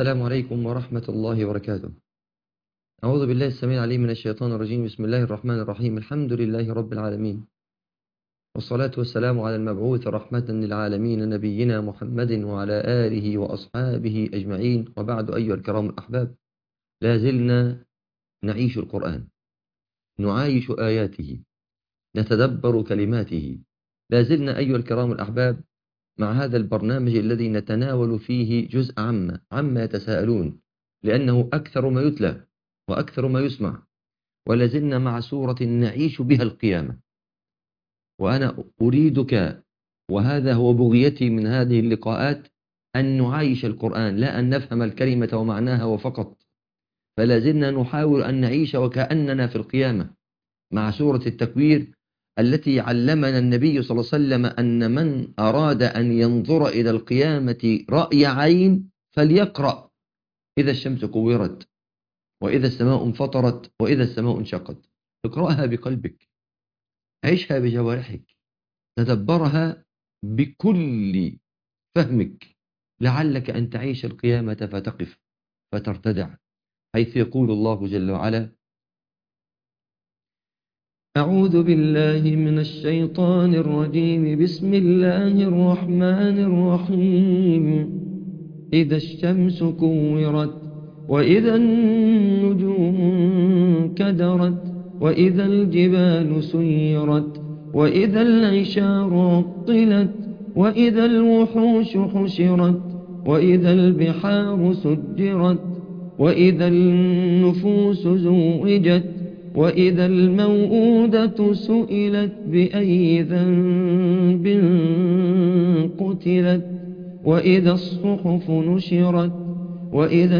السلام عليكم ورحمة الله وبركاته أعوذ بالله السميع العليم من الشيطان الرجيم بسم الله الرحمن الرحيم الحمد لله رب العالمين والصلاة والسلام على المبعوث رحمة للعالمين نبينا محمد وعلى آله وأصحابه أجمعين وبعد أيها الكرام الأحباب لا زلنا نعيش القرآن نعايش آياته نتدبر كلماته لا زلنا أيها الكرام الأحباب مع هذا البرنامج الذي نتناول فيه جزء عما عما يتساءلون لأنه أكثر ما يتلى وأكثر ما يسمع ولازلنا مع سورة نعيش بها القيامة وأنا أريدك وهذا هو بغيتي من هذه اللقاءات أن نعايش القرآن لا أن نفهم الكلمة ومعناها وفقط فلازلنا نحاول أن نعيش وكأننا في القيامة مع سورة التكوير التي علمنا النبي صلى الله عليه وسلم أن من أراد أن ينظر إلى القيامة رأي عين فليقرأ إذا الشمس كورت وإذا السماء انفطرت وإذا السماء انشقت اقرأها بقلبك عيشها بجوارحك تدبرها بكل فهمك لعلك أن تعيش القيامة فتقف فترتدع حيث يقول الله جل وعلا أعوذ بالله من الشيطان الرجيم بسم الله الرحمن الرحيم إذا الشمس كورت وإذا النجوم كدرت وإذا الجبال سيرت وإذا العشار عطلت وإذا الوحوش حشرت وإذا البحار سجرت وإذا النفوس زوجت وإذا الموءودة سئلت بأي ذنب قتلت وإذا الصحف نشرت وإذا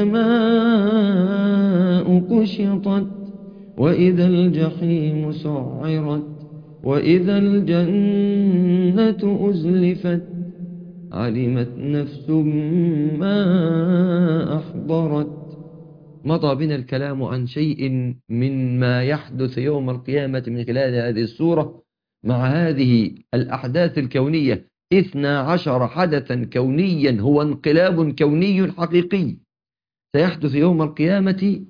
السماء كشطت وإذا الجحيم سعرت وإذا الجنة أزلفت علمت نفس ما أحضرت مضى بنا الكلام عن شيء مما يحدث يوم القيامة من خلال هذه السورة مع هذه الأحداث الكونية اثنا عشر حدثا كونيا هو انقلاب كوني حقيقي سيحدث يوم القيامة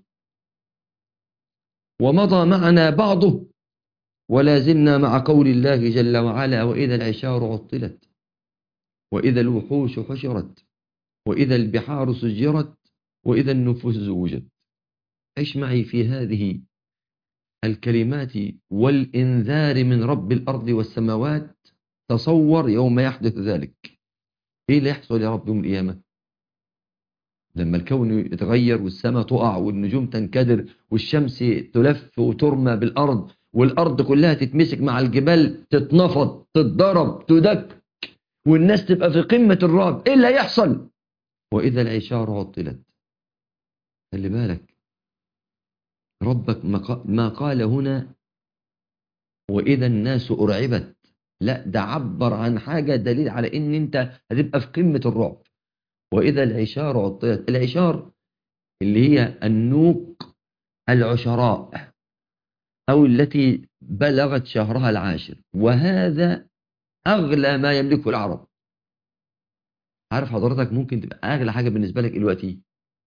ومضى معنا بعضه ولا زلنا مع قول الله جل وعلا وإذا العشار عطلت وإذا الوحوش حشرت وإذا البحار سجرت وإذا النفوس زوجت عيش معي في هذه الكلمات والإنذار من رب الأرض والسماوات تصور يوم يحدث ذلك إيه اللي يحصل يا رب يوم القيامة لما الكون يتغير والسماء تقع والنجوم تنكدر والشمس تلف وترمى بالأرض والأرض كلها تتمسك مع الجبال تتنفض تتضرب تدك والناس تبقى في قمة الرعب إيه اللي هيحصل وإذا العشار عطلت خلي بالك ربك ما قال هنا وإذا الناس أرعبت لا ده عبر عن حاجة دليل على إن أنت هتبقى في قمة الرعب وإذا العشار عطلت العشار اللي هي النوق العشراء أو التي بلغت شهرها العاشر وهذا أغلى ما يملكه العرب عارف حضرتك ممكن تبقى أغلى حاجة بالنسبة لك دلوقتي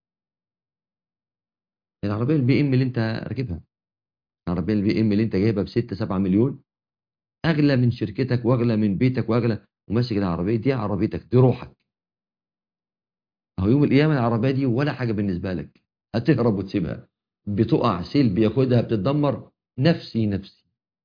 العربية البي ام اللي انت راكبها العربية البي ام اللي انت جايبها ب 6 7 مليون اغلى من شركتك واغلى من بيتك واغلى وماسك العربية دي عربيتك دي روحك اهو يوم القيامة العربية دي ولا حاجة بالنسبة لك هتهرب وتسيبها بتقع سيل بياخدها بتتدمر نفسي نفسي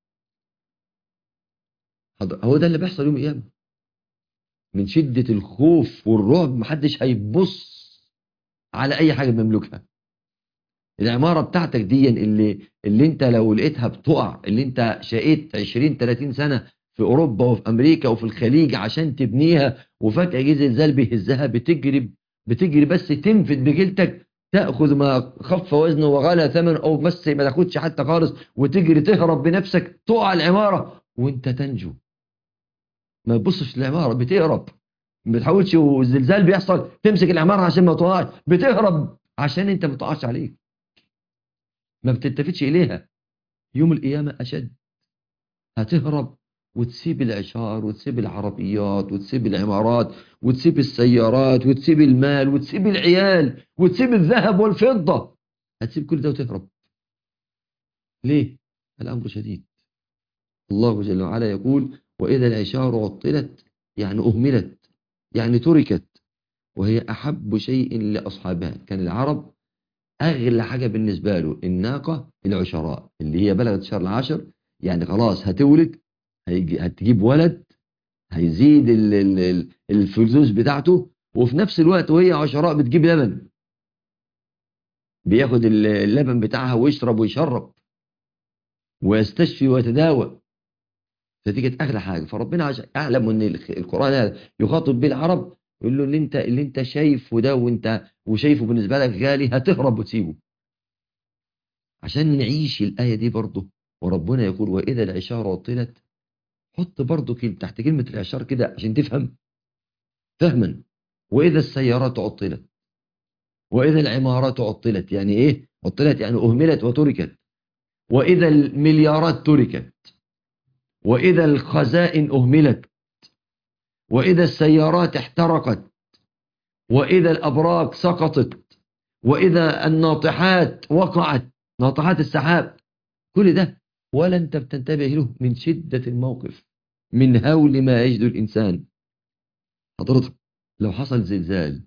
هو ده اللي بيحصل يوم القيامة من شدة الخوف والرعب محدش هيبص على اي حاجة بيملكها العمارة بتاعتك دي اللي اللي انت لو لقيتها بتقع اللي انت شقيت 20 30 سنة في اوروبا وفي امريكا وفي الخليج عشان تبنيها وفجأة جه زلزال بيهزها بتجري بتجري بس تنفد بجلتك تاخذ ما خف وزنه وغلى ثمن او بس ما تاخدش حتى خالص وتجري تهرب بنفسك تقع العمارة وانت تنجو ما تبصش العمارة بتهرب ما بتحاولش والزلزال بيحصل تمسك العمارة عشان ما تقعش بتهرب عشان انت ما تقعش عليك ما بتلتفتش إليها يوم القيامة أشد هتهرب وتسيب العشار وتسيب العربيات وتسيب العمارات وتسيب السيارات وتسيب المال وتسيب العيال وتسيب الذهب والفضة هتسيب كل ده وتهرب ليه؟ الأمر شديد الله جل وعلا يقول وإذا العشار عطلت يعني أهملت يعني تركت وهي أحب شيء لأصحابها كان العرب أغلى حاجة بالنسبة له الناقة العشراء اللي هي بلغت الشهر العاشر يعني خلاص هتولد هيجي هتجيب ولد هيزيد ال- ال- ال- الفلوس بتاعته وفي نفس الوقت وهي عشراء بتجيب لبن بياخد ال- اللبن بتاعها ويشرب ويشرب ويستشفي ويتداوى فدي كانت اغلى حاجه فربنا عشان اعلم ان الخ- القران هذا يخاطب به العرب يقول له اللي انت اللي انت شايفه ده وانت وشايفه بالنسبه لك غالي هتهرب وتسيبه عشان نعيش الايه دي برضه وربنا يقول واذا العشار عطلت حط برضه كلمة تحت كلمه العشار كده عشان تفهم فهما واذا السيارات عطلت واذا العمارات عطلت يعني ايه عطلت يعني اهملت وتركت واذا المليارات تركت واذا الخزائن اهملت واذا السيارات احترقت واذا الابراج سقطت واذا الناطحات وقعت ناطحات السحاب كل ده ولا انت بتنتبه له من شدة الموقف من هول ما يجد الانسان حضرتك لو حصل زلزال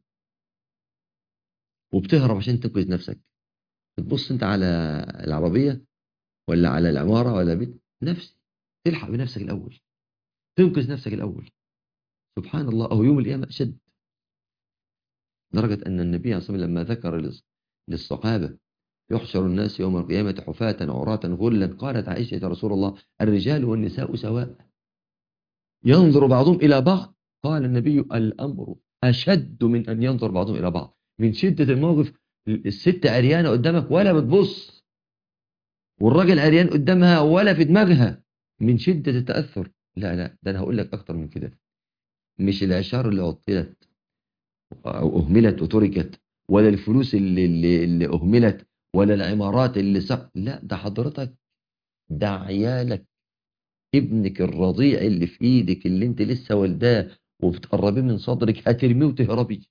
وبتهرب عشان تنقذ نفسك بتبص انت على العربية ولا على العمارة ولا بيت نفسي تلحق بنفسك الاول تنقذ نفسك الاول سبحان الله أو يوم القيامة أشد درجة أن النبي عليه الصلاة والسلام لما ذكر للص- للصحابة يحشر الناس يوم القيامة حفاة عراة غلا قالت عائشة يا رسول الله الرجال والنساء سواء ينظر بعضهم إلى بعض قال النبي الأمر أشد من أن ينظر بعضهم إلى بعض من شدة الموقف الست عريانة قدامك ولا بتبص والراجل عريان قدامها ولا في دماغها من شدة التأثر لا لا ده أنا هقول لك أكتر من كده مش العشار اللي عطلت أو أهملت وتركت ولا الفلوس اللي, اللي, اللي أهملت ولا العمارات اللي سق لا ده حضرتك ده عيالك ابنك الرضيع اللي في ايدك اللي انت لسه والداه وبتقربيه من صدرك هترميه وتهربي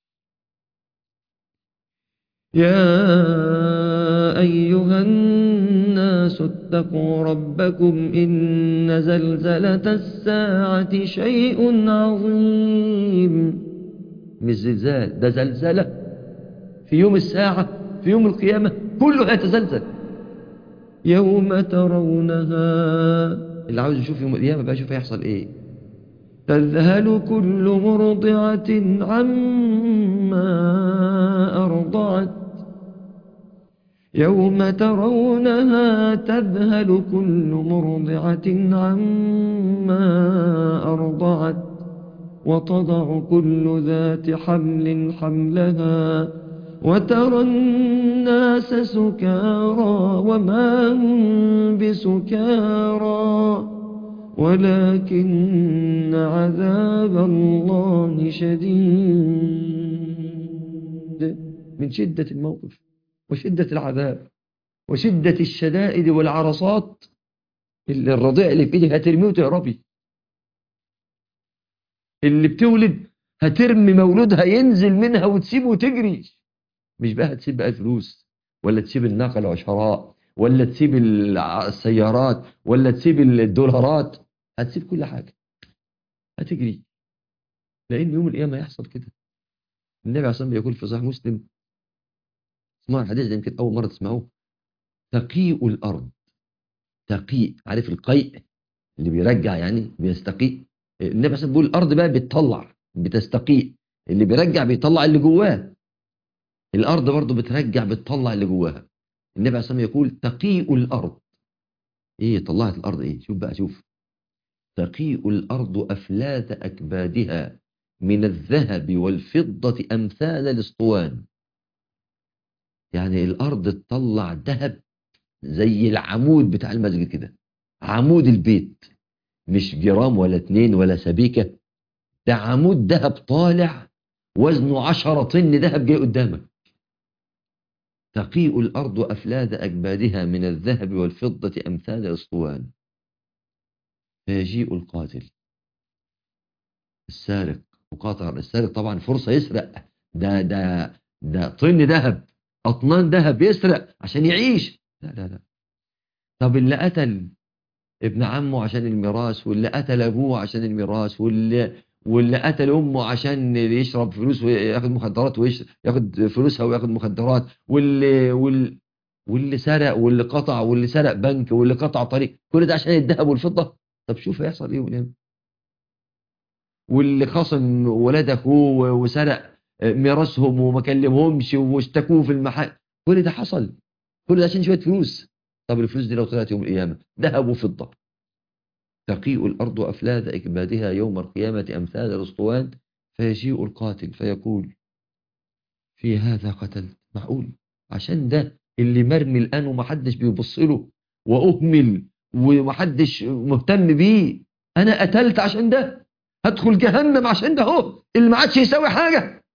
يا أيها الناس اتقوا ربكم إن زلزلة الساعة شيء عظيم مش زلزال ده زلزلة في يوم الساعة في يوم القيامة كله هيتزلزل يوم ترونها اللي عاوز يشوف يوم القيامة بقى يشوف هيحصل ايه تذهل كل مرضعة عما أرضعت يوم ترونها تذهل كل مرضعة عما أرضعت وتضع كل ذات حمل حملها وترى الناس سكارى وما هم بسكارى ولكن عذاب الله شديد من شدة الموقف وشدة العذاب وشدة الشدائد والعرصات اللي الرضيع اللي في ايدك هترميه وتهربي اللي بتولد هترمي مولودها ينزل منها وتسيبه وتجري مش بقى هتسيب بقى فلوس ولا تسيب الناقة العشراء ولا تسيب الع- السيارات ولا تسيب الدولارات هتسيب كل حاجة هتجري لأن يوم القيامة هيحصل كده النبي عليه الصلاة والسلام يقول في صحيح مسلم اسمعوا الحديث ده يمكن أول مرة تسمعوه تقيء الأرض تقيء عارف القيء اللي بيرجع يعني بيستقيء النبي عليه الصلاة والسلام بيقول الأرض بقى بتطلع بتستقيء اللي بيرجع بيطلع اللي جواه الأرض برضو بترجع بتطلع اللي جواها النبي عليه الصلاة والسلام يقول تقيء الأرض إيه طلعت الأرض إيه شوف بقى شوف تقيء الأرض أفلاذ أكبادها من الذهب والفضة أمثال الأسطوان يعني الأرض تطلع ذهب زي العمود بتاع المسجد كده عمود البيت مش جرام ولا اتنين ولا سبيكة ده عمود ذهب طالع وزنه عشرة طن ذهب جاي قدامك تقيء الأرض أفلاذ أكبادها من الذهب والفضة أمثال الأسطوان فيجيء القاتل السارق مقاطع السارق طبعا فرصة يسرق ده ده ده طن ذهب أطنان ذهب يسرق عشان يعيش لا لا لا طب اللي قتل ابن عمه عشان الميراث واللي قتل أبوه عشان الميراث واللي واللي قتل أمه عشان يشرب فلوس وياخد مخدرات وياخد فلوسها وياخد مخدرات واللي واللي واللي سرق واللي قطع واللي سرق بنك واللي قطع طريق كل ده عشان الذهب والفضة طب شوف هيحصل ايه واليوم واللي خصم ولاد اخوه وسرق ميراثهم وما كلمهمش واشتكوه في المحل كل ده حصل كل ده عشان شويه فلوس طب الفلوس دي لو طلعت يوم القيامه ذهب وفضه تقيء الارض افلاذ اكبادها يوم القيامه امثال الاسطوان فيجيء القاتل فيقول في هذا قتلت معقول عشان ده اللي مرمي الان ومحدش بيبص له واهمل ومحدش مهتم بيه انا قتلت عشان ده هدخل جهنم عشان ده هو اللي ما عادش يساوي حاجه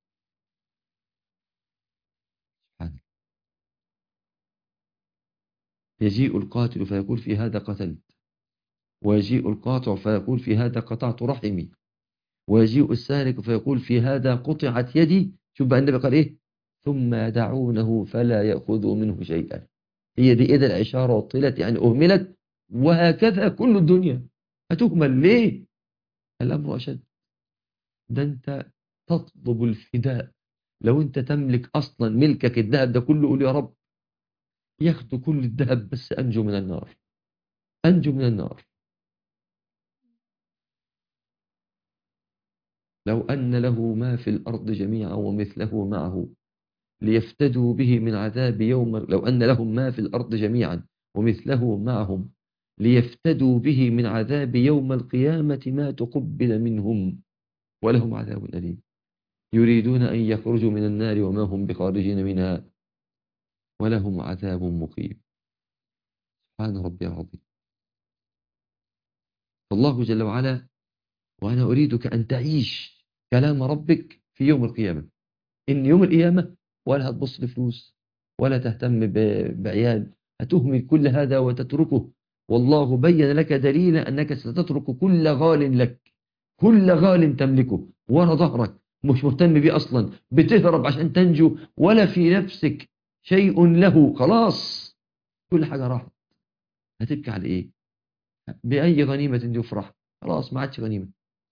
يجيء القاتل فيقول في هذا قتلت ويجيء القاطع فيقول في هذا قطعت رحمي ويجيء السارق فيقول في هذا قطعت يدي شوف بقى النبي قال ايه ثم يدعونه فلا يأخذوا منه شيئا هي دي إذا العشارة عطلت يعني أهملت وهكذا كل الدنيا هتهمل ليه الأمر أشد ده أنت تطلب الفداء لو أنت تملك أصلا ملكك الذهب ده كله قول يا رب ياخدوا كل الذهب بس أنجو من النار أنجو من النار لو أن له ما في الأرض جميعا ومثله معه ليفتدوا به من عذاب يوم لو أن لهم ما في الأرض جميعا ومثله معهم ليفتدوا به من عذاب يوم القيامة ما تقبل منهم ولهم عذاب أليم يريدون أن يخرجوا من النار وما هم بخارجين منها ولهم عذاب مقيم سبحان ربي العظيم فالله جل وعلا وأنا أريدك أن تعيش كلام ربك في يوم القيامة إن يوم القيامة ولا هتبص لفلوس ولا تهتم بعيال هتهمل كل هذا وتتركه والله بين لك دليلا أنك ستترك كل غال لك كل غال تملكه ورا ظهرك مش مهتم بيه أصلا بتهرب عشان تنجو ولا في نفسك شيء له خلاص كل حاجة راحت هتبكي على إيه بأي غنيمة يفرح خلاص ما عادش غنيمة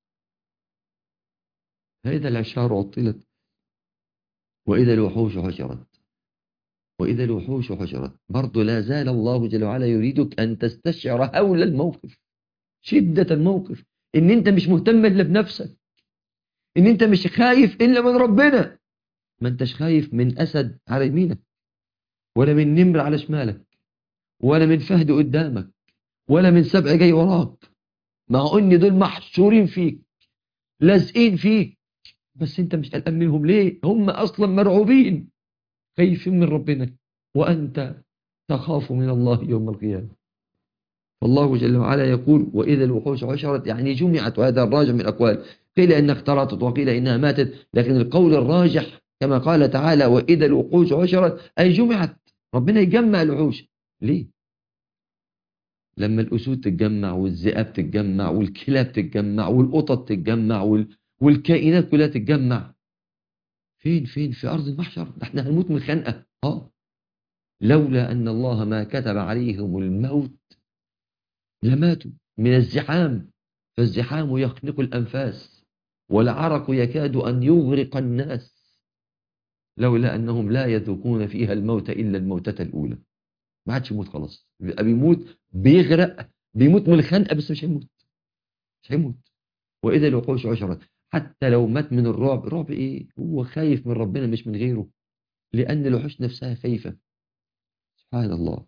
فإذا العشار عطلت وإذا الوحوش حشرت وإذا الوحوش حشرت برضو لا زال الله جل وعلا يريدك أن تستشعر هول الموقف شدة الموقف إن أنت مش مهتم إلا بنفسك إن أنت مش خايف إلا من ربنا ما أنتش خايف من أسد على يمينك ولا من نمر على شمالك ولا من فهد قدامك ولا من سبع جاي وراك مع ان دول محشورين فيك لازقين فيك بس انت مش قلقان منهم ليه هم اصلا مرعوبين خايفين من ربنا وانت تخاف من الله يوم القيامه والله جل وعلا يقول واذا الوحوش عشرت يعني جمعت وهذا الراجح من الاقوال قيل انها اختلطت وقيل انها ماتت لكن القول الراجح كما قال تعالى واذا الوحوش عشرت اي جمعت ربنا يجمع الوحوش ليه لما الأسود تتجمع والذئاب تتجمع والكلاب تتجمع والقطط تتجمع وال... والكائنات كلها تتجمع فين فين في أرض المحشر ده احنا هنموت من خنقة اه لولا أن الله ما كتب عليهم الموت لماتوا من الزحام فالزحام يخنق الأنفاس والعرق يكاد أن يغرق الناس لولا أنهم لا يذوقون فيها الموت إلا الموتة الأولى ما عادش يموت خلاص بيبقى بيموت بيغرق بيموت من الخنقه بس مش هيموت مش هيموت واذا الوحوش عشرت حتى لو مات من الرعب رعب ايه هو خايف من ربنا مش من غيره لان الوحوش نفسها خايفه سبحان الله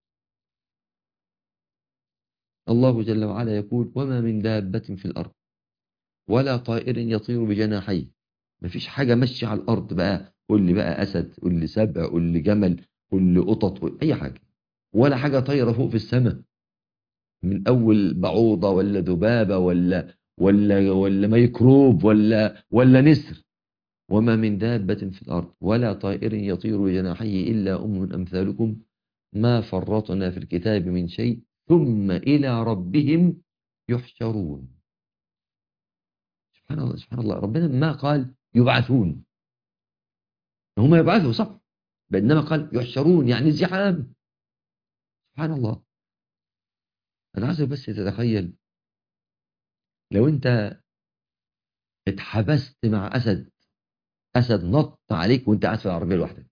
الله جل وعلا يقول وما من دابة في الأرض ولا طائر يطير بجناحيه مفيش حاجة ماشية على الأرض بقى قول لي بقى أسد قول لي سبع قول لي جمل كل قطط اي حاجه ولا حاجه طايره فوق في السماء من اول بعوضه ولا ذبابه ولا ولا ولا ميكروب ولا ولا نسر وما من دابه في الارض ولا طائر يطير بجناحيه الا ام امثالكم ما فرطنا في الكتاب من شيء ثم الى ربهم يحشرون سبحان الله سبحان الله ربنا ما قال يبعثون هم يبعثوا صح بينما قال يحشرون يعني زحام سبحان الله أنا عايزك بس تتخيل لو أنت اتحبست مع أسد أسد نط عليك وأنت قاعد في العربية لوحدك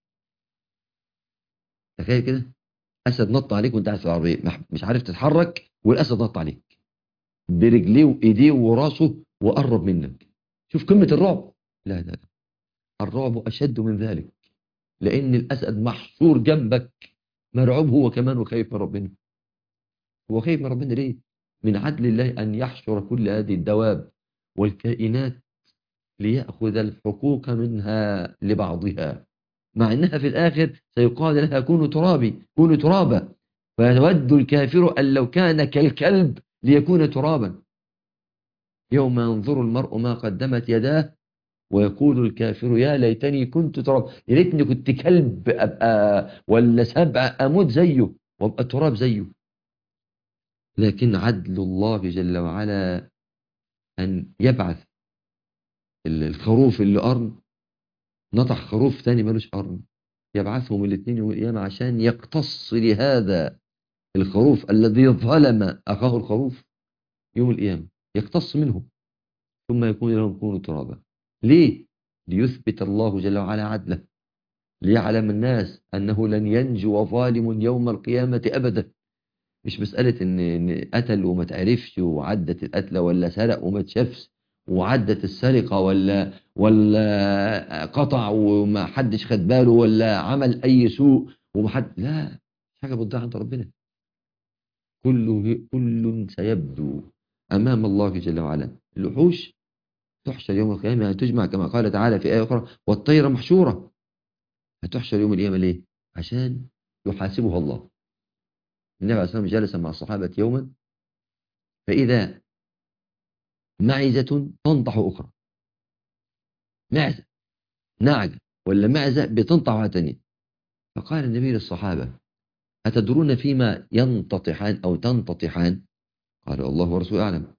تخيل كده أسد نط عليك وأنت قاعد في العربية مش عارف تتحرك والأسد نط عليك برجليه وإيديه وراسه وقرب منك شوف قمة الرعب لا لا لا الرعب أشد من ذلك لأن الأسد محشور جنبك مرعوب هو كمان وخايف من ربنا هو خايف من ربنا ليه من عدل الله أن يحشر كل هذه الدواب والكائنات ليأخذ الحقوق منها لبعضها مع أنها في الآخر سيقال لها كونوا ترابي كونوا ترابا فيود الكافر أن لو كان كالكلب ليكون ترابا يوم ينظر المرء ما قدمت يداه ويقول الكافر يا ليتني كنت تراب يا ريتني كنت كلب أبقى ولا سبع أموت زيه وابقى تراب زيه لكن عدل الله جل وعلا أن يبعث الخروف اللي قرن نطح خروف ثاني ملوش قرن يبعثهم الاثنين يوم القيامة عشان يقتص لهذا الخروف الذي ظلم أخاه الخروف يوم القيامة يقتص منهم ثم يكون لهم كونوا ترابا ليه؟ ليثبت الله جل وعلا عدله ليعلم الناس أنه لن ينجو ظالم يوم القيامة أبدا مش مسألة إن, إن قتل وما تعرفش وعدت القتلة ولا سرق وما تشافش وعدت السرقة ولا ولا قطع وما حدش خد باله ولا عمل أي سوء وما حد لا مش حاجة بتضيع عند ربنا كل كل سيبدو أمام الله جل وعلا الوحوش تحشر يوم القيامة تجمع كما قال تعالى في آية أخرى والطير محشورة هتحشر يوم القيامة ليه؟ عشان يحاسبها الله النبي عليه الصلاة والسلام جلس مع الصحابة يوما فإذا معزة تنطح أخرى معزة نعجة ولا معزة بتنطح واحدة تانية فقال النبي للصحابة أتدرون فيما ينتطحان أو تنتطحان قال الله ورسوله أعلم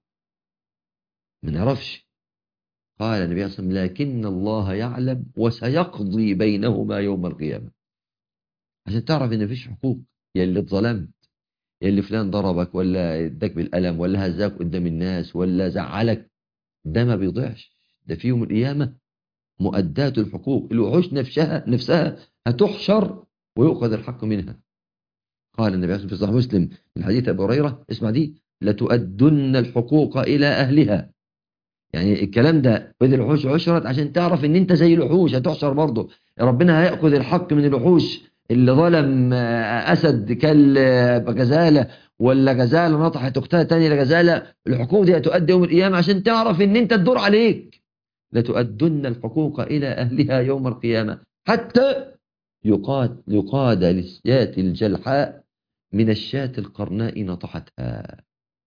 ما نعرفش قال النبي صلى الله عليه وسلم لكن الله يعلم وسيقضي بينهما يوم القيامة عشان تعرف ان مفيش حقوق يا اللي اتظلمت يا اللي فلان ضربك ولا اداك بالقلم ولا هزاك قدام الناس ولا زعلك ده ما بيضيعش ده في يوم القيامة مؤدات الحقوق الوحوش نفسها نفسها هتحشر ويؤخذ الحق منها قال النبي صلى الله عليه وسلم في صحيح مسلم من حديث ابي هريره اسمع دي لتؤدن الحقوق الى اهلها يعني الكلام ده خذ الوحوش عشرت عشان تعرف ان انت زي الوحوش هتحشر برضه ربنا هياخذ الحق من الوحوش اللي ظلم اسد كل غزاله ولا غزاله نطحت اختها تاني لغزاله الحقوق دي هتؤدي يوم القيامه عشان تعرف ان انت الدور عليك لتؤدن الحقوق الى اهلها يوم القيامه حتى يقاد يقاد للشاة الجلحاء من الشاة القرناء نطحتها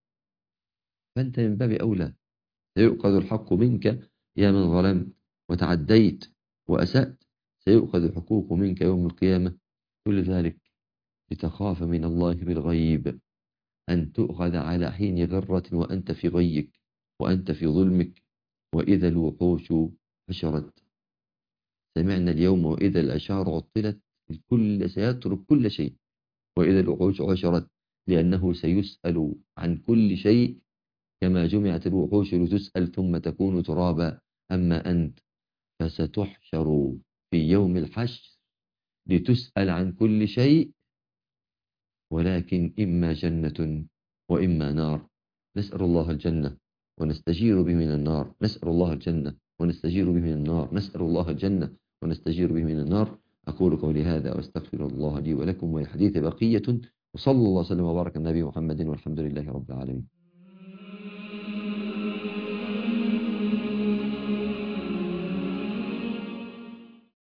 فانت من باب اولى سيؤخذ الحق منك يا من ظلمت وتعديت وأسأت سيؤخذ الحقوق منك يوم القيامة كل ذلك لتخاف من الله بالغيب أن تؤخذ على حين غرة وأنت في غيك وأنت في ظلمك وإذا الوحوش حشرت سمعنا اليوم وإذا الأشعار عطلت الكل سيترك كل شيء وإذا الوحوش حشرت لأنه سيسأل عن كل شيء كما جمعت الوحوش لتسأل ثم تكون ترابا أما أنت فستحشر في يوم الحشر لتسأل عن كل شيء ولكن إما جنة وإما نار نسأل الله الجنة ونستجير به من النار نسأل الله الجنة ونستجير به من النار نسأل الله الجنة ونستجير به من النار أقول قولي هذا وأستغفر الله لي ولكم وللحديث بقية وصلى الله وسلم وبارك النبي محمد والحمد لله رب العالمين